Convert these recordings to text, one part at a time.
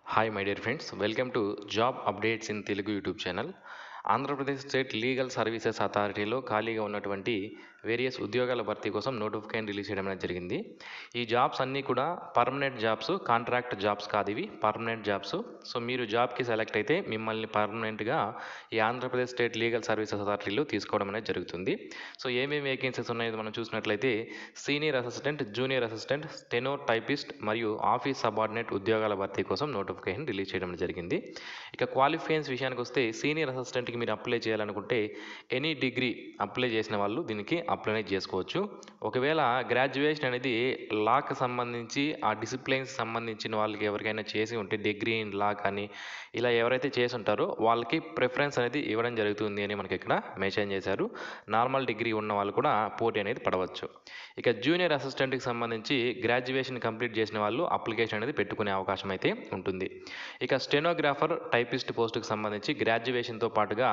hi my dear friends welcome to job updates in Telugu YouTube channel Andhra Pradesh state legal services అథారిటీలో ఖాళీగా ఉన్నటువంటి various ఉద్యోగాల భర్తీ కోసం నోటిఫికేషన్ రిలీజ్ చేయడం అనేది జరిగింది ఈ జాబ్స్ అన్నీ కూడా పర్మనెంట్ జాబ్స్ కాంట్రాక్ట్ జాబ్స్ కాదు ఇవి పర్మనెంట్ జాబ్స్ సో మీరు జాబ్కి సెలెక్ట్ అయితే మిమ్మల్ని పర్మనెంట్గా ఈ ఆంధ్రప్రదేశ్ స్టేట్ లీగల్ సర్వీసెస్ అథారిటీలో తీసుకోవడం అనేది జరుగుతుంది సో ఏమేమి వేకెన్సీస్ ఉన్నాయో మనం చూసినట్లయితే senior assistant junior assistant steno typist మరియు ఆఫీస్ సబార్డినేట్ ఉద్యోగాల భర్తీ కోసం నోటిఫికేషన్ రిలీజ్ చేయడం జరిగింది ఇక క్వాలిఫికేషన్స్ విషయానికి వస్తే సీనియర్ అసిస్టెంట్కి మీరు అప్లై చేయాలనుకుంటే ఎనీ డిగ్రీ అప్లై చేసిన వాళ్ళు దీనికి అప్లై చేసుకోవచ్చు ఒకవేళ గ్రాడ్యుయేషన్ అనేది లాకి సంబంధించి ఆ డిసిప్లిన్స్ సంబంధించిన వాళ్ళకి ఎవరికైనా చేసి ఉంటే డిగ్రీ ఇన్ లా కానీ ఇలా ఎవరైతే చేసి ఉంటారో వాళ్ళకి ప్రిఫరెన్స్ అనేది ఇవ్వడం జరుగుతుంది అని మనకి ఇక్కడ మెన్షన్ చేశారు నార్మల్ డిగ్రీ ఉన్న వాళ్ళు కూడా పోటీ అనేది పడవచ్చు ఇక జూనియర్ అసిస్టెంట్కి సంబంధించి గ్రాడ్యుయేషన్ కంప్లీట్ చేసిన వాళ్ళు అప్లికేషన్ అనేది పెట్టుకునే అవకాశం అయితే ఉంటుంది ఇక స్టెనోగ్రాఫర్ టైపిస్ట్ పోస్టుకు సంబంధించి గ్రాడ్యుయేషన్తో పాటుగా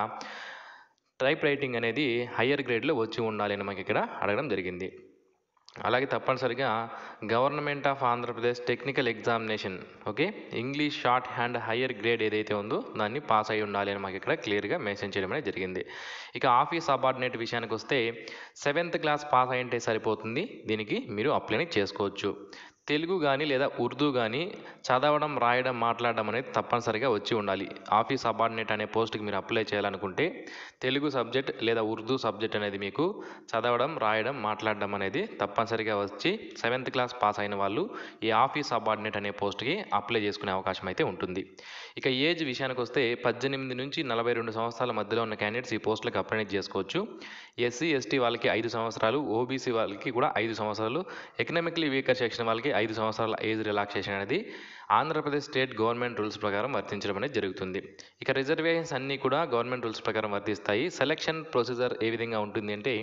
టైప్ రైటింగ్ అనేది హయ్యర్ గ్రేడ్లో వచ్చి ఉండాలి అని మనకి ఇక్కడ అడగడం జరిగింది అలాగే తప్పనిసరిగా government of Andhra Pradesh technical examination okay English shorthand higher grade ఏదైతే ఉందో దాన్ని పాస్ అయి ఉండాలి అని మాకు ఇక్కడ క్లియర్గా మెన్షన్ చేయడం అనేది జరిగింది ఇక ఆఫీస్ సబార్డినేట్ విషయానికి వస్తే సెవెంత్ క్లాస్ పాస్ అయింటే సరిపోతుంది దీనికి మీరు అప్లై చేసుకోవచ్చు తెలుగు కానీ లేదా ఉర్దూ కానీ చదవడం రాయడం మాట్లాడడం అనేది తప్పనిసరిగా వచ్చి ఉండాలి ఆఫీస్ సబార్డినేట్ అనే పోస్ట్కి మీరు అప్లై చేయాలనుకుంటే తెలుగు సబ్జెక్ట్ లేదా ఉర్దూ సబ్జెక్ట్ అనేది మీకు చదవడం రాయడం మాట్లాడడం అనేది తప్పనిసరిగా వచ్చి సెవెంత్ క్లాస్ పాస్ అయిన వాళ్ళు ఈ ఆఫీస్ సబార్డినేట్ అనే పోస్ట్కి అప్లై చేసుకునే అవకాశం అయితే ఉంటుంది ఇక ఏజ్ విషయానికి వస్తే పద్దెనిమిది నుంచి నలభై రెండు సంవత్సరాల మధ్యలో ఉన్న క్యాండిడేట్స్ ఈ పోస్టులకు అప్లై చేసుకోవచ్చు ఎస్సీ ఎస్టీ వాళ్ళకి ఐదు సంవత్సరాలు ఓబీసీ వాళ్ళకి కూడా ఐదు సంవత్సరాలు ఎకనామిక్లీ వీకర్ సెక్షన్ వాళ్ళకి ఐదు సంవత్సరాల ఏజ్ రిలాక్సేషన్ అనేది ఆంధ్రప్రదేశ్ స్టేట్ గవర్నమెంట్ రూల్స్ ప్రకారం వర్తించడం అనేది జరుగుతుంది ఇక రిజర్వేషన్స్ అన్నీ కూడా గవర్నమెంట్ రూల్స్ ప్రకారం వర్తిస్తాయి సెలక్షన్ ప్రొసీజర్ ఏ విధంగా ఉంటుంది అంటే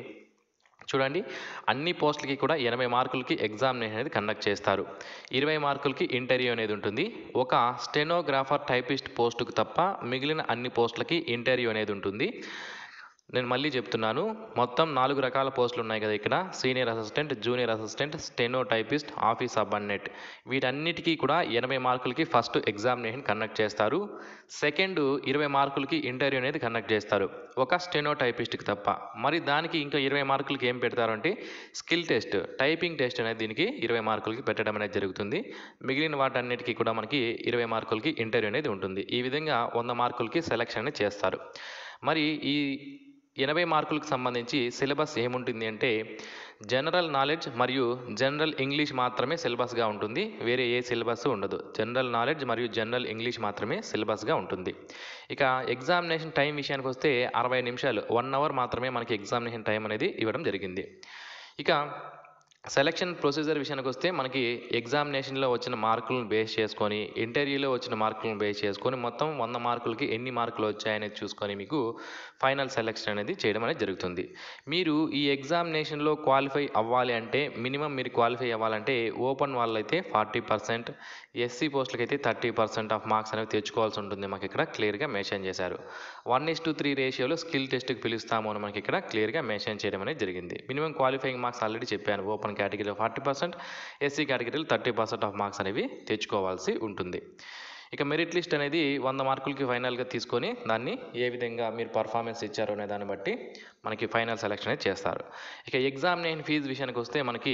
చూడండి అన్ని పోస్టులకి కూడా ఎనభై మార్కులకి ఎగ్జామినేషన్ అనేది కండక్ట్ చేస్తారు ఇరవై మార్కులకి ఇంటర్వ్యూ అనేది ఉంటుంది ఒక స్టెనోగ్రాఫర్ టైపిస్ట్ పోస్టుకు తప్ప మిగిలిన అన్ని పోస్టులకి ఇంటర్వ్యూ అనేది ఉంటుంది నేను మళ్ళీ చెప్తున్నాను మొత్తం నాలుగు రకాల పోస్టులు ఉన్నాయి కదా ఇక్కడ senior assistant junior assistant steno typist office subordinate వీటన్నిటికీ కూడా ఎనభై మార్కులకి ఫస్ట్ ఎగ్జామినేషన్ కండక్ట్ చేస్తారు సెకండ్ ఇరవై మార్కులకి ఇంటర్వ్యూ అనేది కండక్ట్ చేస్తారు ఒక స్టెనో టైపిస్ట్కి తప్ప మరి దానికి ఇంకా ఇరవై మార్కులకి ఏం పెడతారంటే స్కిల్ టెస్ట్ టైపింగ్ టెస్ట్ అనేది దీనికి ఇరవై మార్కులకి పెట్టడం అనేది జరుగుతుంది మిగిలిన వాటన్నిటికీ కూడా మనకి ఇరవై మార్కులకి ఇంటర్వ్యూ అనేది ఉంటుంది ఈ విధంగా వంద మార్కులకి సెలెక్షన్ అనేది చేస్తారు మరి ఈ ఎనభై మార్కులకు సంబంధించి సిలబస్ ఏముంటుంది అంటే జనరల్ నాలెడ్జ్ మరియు జనరల్ ఇంగ్లీష్ మాత్రమే సిలబస్గా ఉంటుంది వేరే ఏ సిలబస్ ఉండదు జనరల్ నాలెడ్జ్ మరియు జనరల్ ఇంగ్లీష్ మాత్రమే సిలబస్గా ఉంటుంది ఇక ఎగ్జామినేషన్ టైం విషయానికి వస్తే అరవై నిమిషాలు వన్ అవర్ మాత్రమే మనకి ఎగ్జామినేషన్ టైం అనేది ఇవ్వడం జరిగింది ఇక సెలక్షన్ ప్రొసీజర్ విషయానికి వస్తే మనకి ఎగ్జామినేషన్లో వచ్చిన మార్కులను బేస్ చేసుకొని ఇంటర్వ్యూలో వచ్చిన మార్కులను బేస్ చేసుకొని మొత్తం వంద మార్కులకి ఎన్ని మార్కులు వచ్చాయనేది చూసుకొని మీకు ఫైనల్ సెలెక్షన్ అనేది చేయడం అనేది జరుగుతుంది మీరు ఈ ఎగ్జామినేషన్లో క్వాలిఫై అవ్వాలి అంటే మినిమం మీరు క్వాలిఫై అవ్వాలంటే ఓపెన్ వాళ్ళైతే ఫార్టీ పర్సెంట్ ఎస్సీ పోస్టులకి అయితే థర్టీ పర్సెంట్ ఆఫ్ మార్క్స్ అనేవి తెచ్చుకోవాల్సి ఉంటుంది మాకు ఇక్కడ క్లియర్గా మెన్షన్ చేశారు వన్ ఇస్ టు త్రీ రేషియోలో స్కిల్ టెస్ట్కి పిలుస్తాము అని మనకి ఇక్కడ క్లియర్గా మెన్షన్ చేయడం అనేది జరిగింది మినిమం క్వాలిఫైయింగ్ మార్క్స్ ఆల్రెడీ చెప్పాను ఓపెన్ కేటగిరీలో ఫార్టీ పర్సెంట్ ఎస్సీ కేటగిరీలో థర్టీ పర్సెంట్ ఆఫ్ మార్క్స్ అనేవి తెచ్చుకోవాల్సి ఉంటుంది ఇక మెరిట్ లిస్ట్ అనేది వంద మార్కులకి ఫైనల్గా తీసుకొని దాన్ని ఏ విధంగా మీరు పర్ఫార్మెన్స్ ఇచ్చారో అనే దాన్ని బట్టి మనకి ఫైనల్ సెలెక్షన్ అనేది చేస్తారు ఇక ఎగ్జామినేషన్ ఫీజు విషయానికి వస్తే మనకి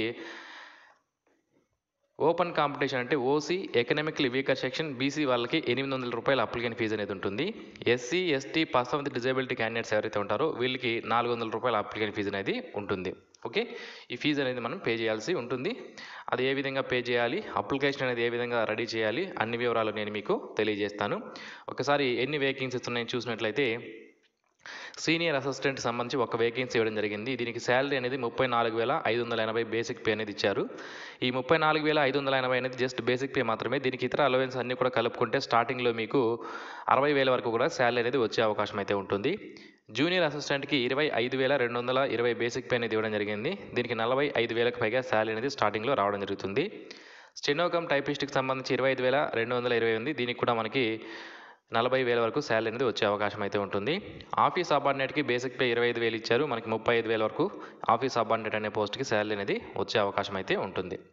ఓపెన్ కాంపిటీషన్ అంటే OC economically weaker section BC వాళ్ళకి ఎనిమిది వందల రూపాయల అప్లికేషన్ ఫీజు అనేది ఉంటుంది SC ST person with disability candidates ఎవరైతే ఉంటారో వీళ్ళకి నాలుగు వందల రూపాయల అప్లికేషన్ ఫీజు అనేది ఉంటుంది ఓకే ఈ ఫీజు అనేది మనం పే చేయాల్సి ఉంటుంది అది ఏ విధంగా పే చేయాలి అప్లికేషన్ అనేది ఏ విధంగా రెడీ చేయాలి అన్ని వివరాలు నేను మీకు తెలియజేస్తాను ఒకసారి ఎన్ని వేకెన్సీస్ ఉన్నాయో చూసినట్లయితే సీనియర్ అసిస్టెంట్ సంబంధించి ఒక వేకెన్సీ ఇవ్వడం జరిగింది దీనికి శాలరీ అనేది ముప్పై నాలుగు వేల ఐదు వందల ఎనభై బేసిక్ పే అనేది ఇచ్చారు ఈ ముప్పై నాలుగు వేల ఐదు వందల ఎనభై అనేది జస్ట్ బేసిక్ పే మాత్రమే దీనికి ఇతర అలవెన్స్ అన్నీ కూడా కలుపుకుంటే స్టార్టింగ్లో మీకు అరవై వేల వరకు కూడా శాలరీ అనేది వచ్చే అవకాశం అయితే ఉంటుంది జూనియర్ అసిస్టెంట్కి ఇరవై ఐదు వేల రెండు వందల ఇరవై బేసిక్ పే అనేది ఇవ్వడం జరిగింది దీనికి నలభై ఐదు వేలకు పైగా శాలరీ అనేది స్టార్టింగ్లో రావడం జరుగుతుంది స్టెనోకమ్ టైపిస్ట్కి సంబంధించి ఇరవై ఐదు వేల రెండు వందల ఇరవై ఉంది దీనికి కూడా మనకి నలభై వేల వరకు శాలరీ అనేది వచ్చే అవకాశం అయితే ఉంటుంది ఆఫీస్ సబార్డినేట్కి బేసిక్ పే ఇరవై ఐదు వేలు ఇచ్చారు మనకి ముప్పై ఐదు వేల వరకు ఆఫీస్ సబార్డినేట్ అనే పోస్ట్కి శాలరీ అనేది వచ్చే అవకాశం అయితే ఉంటుంది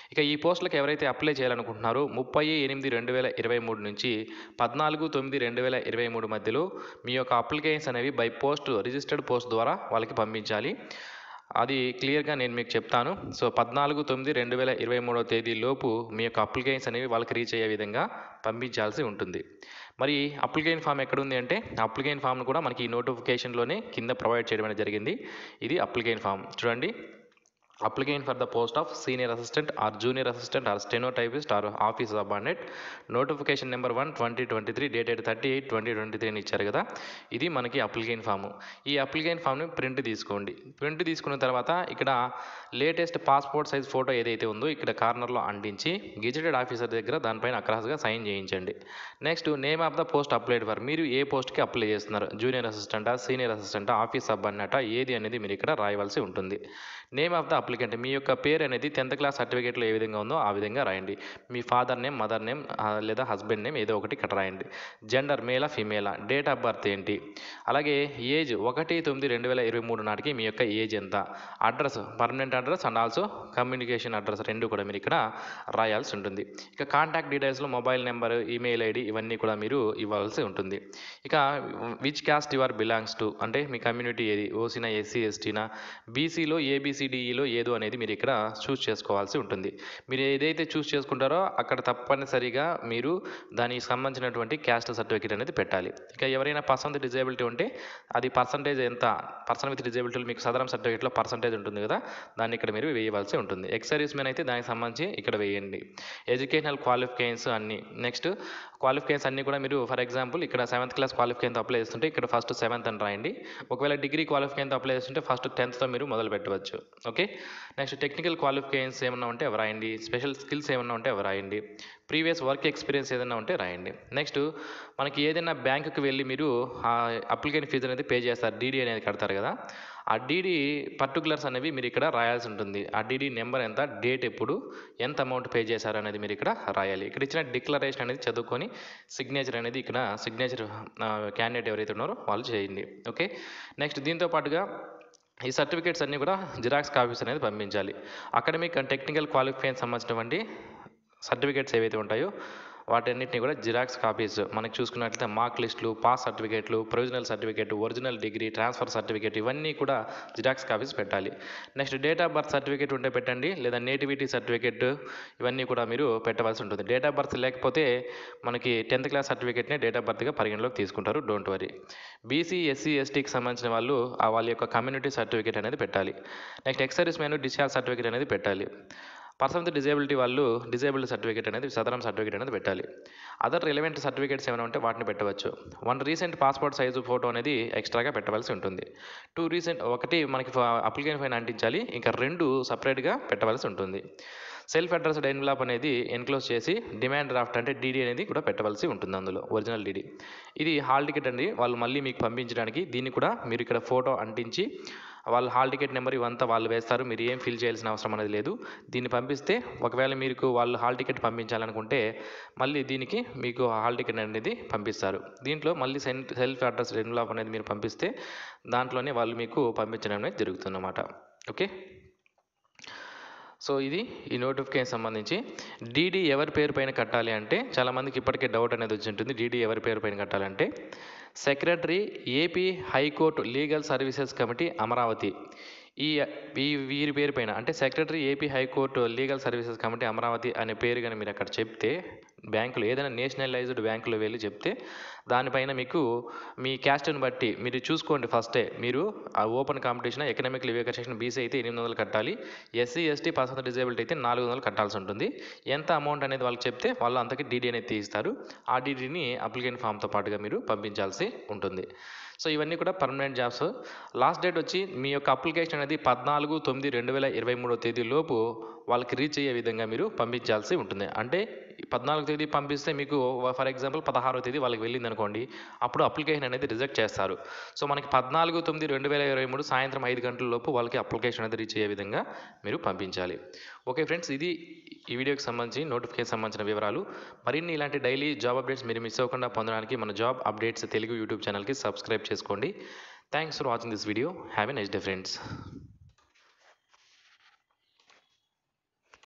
ఇక ఈ పోస్టులకు ఎవరైతే అప్లై చేయాలనుకుంటున్నారో ముప్పై ఎనిమిది రెండు వేల ఇరవై మూడు నుంచి పద్నాలుగు తొమ్మిది రెండు వేల ఇరవై మూడు మధ్యలో మీ యొక్క అప్లికేషన్స్ అనేవి బై పోస్ట్ రిజిస్టర్డ్ పోస్ట్ ద్వారా వాళ్ళకి పంపించాలి అది క్లియర్గా నేను మీకు చెప్తాను సో పద్నాలుగు తొమ్మిది రెండు వేల ఇరవై మూడవ తేదీ లోపు మీ యొక్క అప్లికేషన్స్ అనేవి వాళ్ళకి రీచ్ అయ్యే విధంగా పంపించాల్సి ఉంటుంది మరి అప్లికేషన్ ఫామ్ ఎక్కడ ఉంది అంటే అప్లికేషన్ ఫామ్ను కూడా మనకి ఈ నోటిఫికేషన్లోనే కింద ప్రొవైడ్ చేయడం అనేది జరిగింది ఇది అప్లికేషన్ ఫామ్ చూడండి application for the post of senior assistant or junior assistant or steno typist or office subordinate notification number one twenty twenty three dated thirty eight twenty twenty three అని ఇచ్చారు కదా ఇది మనకి అప్లికేషన్ ఫాము ఈ application ఫామ్ని print తీసుకోండి print తీసుకున్న తర్వాత ఇక్కడ లేటెస్ట్ పాస్పోర్ట్ సైజ్ ఫోటో ఏదైతే ఉందో ఇక్కడ కార్నర్లో అంటించి గెజెటెడ్ ఆఫీసర్ దగ్గర దానిపైన అక్రాస్గా సైన్ చేయించండి next name of the post applied for మీరు ఏ పోస్ట్కి అప్లై చేస్తున్నారు జూనియర్ అసిస్టెంటా సీనియర్ అసిస్టెంటా ఆఫీస్ సబార్డినేటా ఏది అనేది మీరు ఇక్కడ రాయవలసి ఉంటుంది నేమ్ ఆఫ్ ద అప్లికెంట్ మీ యొక్క పేరు అనేది టెన్త్ క్లాస్ సర్టిఫికేట్లో ఏ విధంగా ఉందో ఆ విధంగా రాయండి మీ ఫాదర్ నేమ్ మదర్ నేమ్ లేదా హస్బెండ్ నేమ్ ఏదో ఒకటి ఇక్కడ రాయండి జెండర్ మేలా ఫీమేలా డేట్ ఆఫ్ బర్త్ ఏంటి అలాగే ఏజ్ ఒకటి తొమ్మిది రెండు వేల ఇరవై మూడు నాటికి మీ యొక్క ఏజ్ ఎంత address permanent address and also communication address రెండు కూడా మీరు ఇక్కడ రాయాల్సి ఉంటుంది ఇక కాంటాక్ట్ డీటెయిల్స్లో మొబైల్ నెంబర్ ఈమెయిల్ ఐడి ఇవన్నీ కూడా మీరు ఇవ్వాల్సి ఉంటుంది ఇక which caste your belongs to అంటే మీ కమ్యూనిటీ ఏది ఓసీనా ఎస్సీ ఎస్టీనా బీసీలో ఏబిసిడిఈలో ఏదో అనేది మీరు ఇక్కడ చూస్ చేసుకోవాల్సి ఉంటుంది మీరు ఏదైతే చూస్ చేసుకుంటారో అక్కడ తప్పనిసరిగా మీరు దానికి సంబంధించినటువంటి క్యాస్ట్ సర్టిఫికేట్ అనేది పెట్టాలి ఇక ఎవరైనా పర్సన్ విత్ డిజేబిలిటీ ఉంటే అది పర్సంటేజ్ ఎంత పర్సన్ విత్ డిజేబిలిటీ మీకు సదరం సర్టిఫికేట్లో పర్సంటేజ్ ఉంటుంది కదా దాన్ని ఇక్కడ మీరు వేయవలసి ఉంటుంది ఎక్స్ సర్వీస్ మెన్ అయితే దానికి సంబంధించి ఇక్కడ వేయండి ఎడ్యుకేషనల్ క్వాలిఫికేషన్స్ అన్ని నెక్స్ట్ క్వాలిఫికేషన్స్ అన్నీ కూడా మీరు ఫర్ ఎగ్జాంపుల్ ఇక్కడ సెవెంత్ క్లాస్ క్వాలిఫికేషన్ అప్లై చేస్తుంటే ఇక్కడ ఫస్ట్ సెవెంత్ అని రాయండి ఒకవేళ డిగ్రీ క్వాలిఫికేషన్ అప్లై చేస్తుంటే ఫస్ట్ టెన్త్తో మీరు మొదలు పెట్టవచ్చు ఓకే నెక్స్ట్ టెక్నికల్ క్వాలిఫికేషన్స్ ఏమన్నా ఉంటే అవి రాయండి స్పెషల్ స్కిల్స్ ఏమన్నా ఉంటే అవి రాయండి ప్రీవియస్ వర్క్ ఎక్స్పీరియన్స్ ఏదైనా ఉంటే రాయండి నెక్స్ట్ మనకి ఏదైనా బ్యాంకుకి వెళ్ళి మీరు ఆ అప్లికేషన్ ఫీజు అనేది పే చేస్తారు డీడీ అనేది కడతారు కదా ఆ డీడీ పర్టికులర్స్ అనేవి మీరు ఇక్కడ రాయాల్సి ఉంటుంది ఆ డీడీ నెంబర్ ఎంత డేట్ ఎప్పుడు ఎంత అమౌంట్ పే చేశారు అనేది మీరు ఇక్కడ రాయాలి ఇక్కడ ఇచ్చిన డిక్లరేషన్ అనేది చదువుకొని సిగ్నేచర్ అనేది ఇక్కడ సిగ్నేచర్ క్యాండిడేట్ ఎవరైతే ఉన్నారో వాళ్ళు చేయండి ఓకే నెక్స్ట్ దీంతో పాటుగా ఈ సర్టిఫికేట్స్ అన్నీ కూడా జిరాక్స్ కాపీస్ అనేది పంపించాలి అకాడమిక్ అండ్ టెక్నికల్ క్వాలిఫికేషన్ సంబంధించినటువంటి సర్టిఫికేట్స్ ఏవైతే ఉంటాయో వాటన్నిటిని కూడా జిరాక్స్ కాపీస్ మనకి చూసుకున్నట్లయితే మార్క్ లిస్టులు పాస్ సర్టిఫికేట్లు provisional certificate original degree transfer certificate ఇవన్నీ కూడా జిరాక్స్ కాపీస్ పెట్టాలి next date of birth certificate ఉంటే పెట్టండి లేదా నేటివిటీ సర్టిఫికేట్ ఇవన్నీ కూడా మీరు పెట్టవలసి ఉంటుంది డేట్ ఆఫ్ బర్త్ లేకపోతే మనకి టెన్త్ క్లాస్ సర్టిఫికేట్నే డేట్ ఆఫ్ బర్త్గా పరిగణలోకి తీసుకుంటారు డోంట్ వరీ బీసీ ఎస్సీ ఎస్టీకి సంబంధించిన వాళ్ళు ఆ వాళ్ళ యొక్క కమ్యూనిటీ సర్టిఫికేట్ అనేది పెట్టాలి next ex service men discharge certificate అనేది పెట్టాలి పర్సన్ విత్ డిజేబిలిటీ వాళ్ళు డిజేబుల్డ్ సర్టిఫికేట్ అనేది సదరం సర్టిఫికేట్ అనేది పెట్టాలి అదర్ రిలవెంట్ సర్టిఫికేట్స్ ఏమైనా ఉంటే వాటిని పెట్టవచ్చు one recent passport size photo అనేది ఎక్స్ట్రాగా పెట్టవలసి ఉంటుంది టూ రీసెంట్ ఒకటి మనకి అప్లికేషన్ పైన అంటించాలి ఇంకా రెండు సపరేట్గా పెట్టవలసి ఉంటుంది సెల్ఫ్ అడ్రస్డ్ ఎన్వలాప్ అనేది ఎన్క్లోజ్ చేసి డిమాండ్ డ్రాఫ్ట్ అంటే డీడీ అనేది కూడా పెట్టవలసి ఉంటుంది అందులో ఒరిజినల్ డీడీ ఇది హాల్ టికెట్ అండి వాళ్ళు మళ్ళీ మీకు పంపించడానికి దీన్ని కూడా మీరు ఇక్కడ ఫోటో అంటించి వాళ్ళ హాల్ టికెట్ నెంబర్ ఇవంతా వాళ్ళు వేస్తారు మీరు ఏం ఫిల్ చేయాల్సిన అవసరం అనేది లేదు దీన్ని పంపిస్తే ఒకవేళ మీకు వాళ్ళు హాల్ టికెట్ పంపించాలనుకుంటే మళ్ళీ దీనికి మీకు హాల్ టికెట్ అనేది పంపిస్తారు దీంట్లో మళ్ళీ సెన్ సెల్ఫ్ అడ్రస్ ఎన్వలాప్ అనేది మీరు పంపిస్తే దాంట్లోనే వాళ్ళు మీకు పంపించడం అనేది జరుగుతుందన్నమాట ఓకే సో ఇది ఈ నోటిఫికేషన్ సంబంధించి డీడీ ఎవరి పేరు పైన కట్టాలి అంటే చాలామందికి ఇప్పటికే డౌట్ అనేది వచ్చి ఉంటుంది డీడీ ఎవరి పేరు పైన కట్టాలంటే secretary AP high court legal services committee Amaravati ఈ ఈ వీరి పేరు పైన అంటే secretary AP high court legal services committee Amaravati అనే పేరు కానీ మీరు అక్కడ చెప్తే బ్యాంకులో ఏదైనా నేషనలైజ్డ్ బ్యాంకులో వెళ్ళి చెప్తే దానిపైన మీకు మీ క్యాస్ట్ని బట్టి మీరు చూసుకోండి ఫస్టే మీరు ఆ open competition economic weaker section BC అయితే ఎనిమిది వందలు కట్టాలి ఎస్సీ ఎస్టీ పర్సన్ డిజేబిలిటీ అయితే నాలుగు వందలు కట్టాల్సి ఉంటుంది ఎంత అమౌంట్ అనేది వాళ్ళకి చెప్తే వాళ్ళు అంతకి డీడీ అనేది తీస్తారు ఆ డీడీని అప్లికేషన్ ఫామ్తో పాటుగా మీరు పంపించాల్సి ఉంటుంది సో ఇవన్నీ కూడా పర్మనెంట్ జాబ్స్ లాస్ట్ డేట్ వచ్చి మీ యొక్క అప్లికేషన్ అనేది పద్నాలుగు తొమ్మిది రెండు వేల ఇరవై మూడో తేదీ లోపు వాళ్ళకి రీచ్ అయ్యే విధంగా మీరు పంపించాల్సి ఉంటుంది అంటే పద్నాలుగు తేదీ పంపిస్తే మీకు ఫర్ ఎగ్జాంపుల్ పదహారో తేదీ వాళ్ళకి వెళ్ళింది అనుకోండి అప్పుడు అప్లికేషన్ అనేది రిజెక్ట్ చేస్తారు సో మనకి పద్నాలుగు తొమ్మిది రెండు వేల ఇరవై మూడు సాయంత్రం ఐదు గంటల లోపు వాళ్ళకి అప్లికేషన్ అనేది రీచ్ అయ్యే విధంగా మీరు పంపించాలి ఓకే ఫ్రెండ్స్ ఇది ఈ వీడియోకి సంబంధించి నోటిఫికేషన్ సంబంధించిన వివరాలు మరిన్ని ఇలాంటి డైలీ జాబ్ అప్డేట్స్ మీరు మిస్ అవ్వకుండా పొందడానికి మన జాబ్ అప్డేట్స్ తెలుగు యూట్యూబ్ ఛానల్కి సబ్స్క్రైబ్ చేసుకోండి thanks for watching this video have a nice day friends